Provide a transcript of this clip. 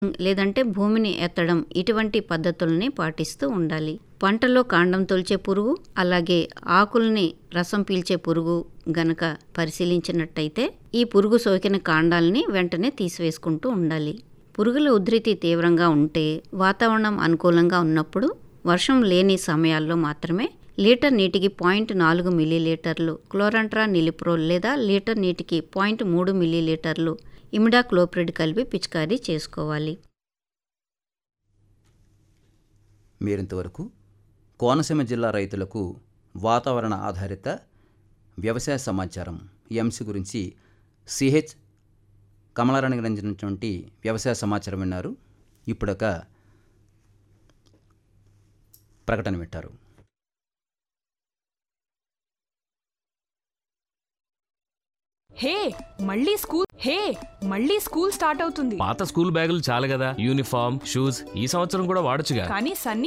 లేదంటే భూమిని ఎత్తడం ఇటువంటి పద్ధతుల్ని పాటిస్తూ ఉండాలి పంటలో కాండం తొలిచే పురుగు అలాగే ఆకుల్ని రసం పీల్చే పురుగు గనక పరిశీలించినట్టయితే ఈ పురుగు సోకిన కాండాల్ని వెంటనే తీసివేసుకుంటూ ఉండాలి పురుగుల ఉధృతి తీవ్రంగా ఉంటే వాతావరణం అనుకూలంగా ఉన్నప్పుడు వర్షం లేని సమయాల్లో మాత్రమే లీటర్ నీటికి పాయింట్ నాలుగు మిల్లీలీటర్లు క్లోరంట్రా నిలిప్రోల్ లేదా లీటర్ నీటికి పాయింట్ మూడు మిల్లీలీటర్లు ఇమిడాక్లోప్రిడ్ కలిపి పిచికారీ చేసుకోవాలి మీరింతవరకు కోనసీమ జిల్లా రైతులకు వాతావరణ ఆధారిత వ్యవసాయ సమాచారం ఈ అంశం గురించి సిహెచ్ కమలారాణి అందించినటువంటి వ్యవసాయ సమాచారం విన్నారు ఇప్పుడొక ప్రకటన వింటారు హే మళ్ళీ స్కూల్ హే మళ్ళీ స్కూల్ స్టార్ట్ అవుతుంది పాత స్కూల్ బ్యాగులు చాలు కదా యూనిఫామ్ షూస్ ఈ సంవత్సరం కూడా వాడొచ్చుగా కానీ సన్నీ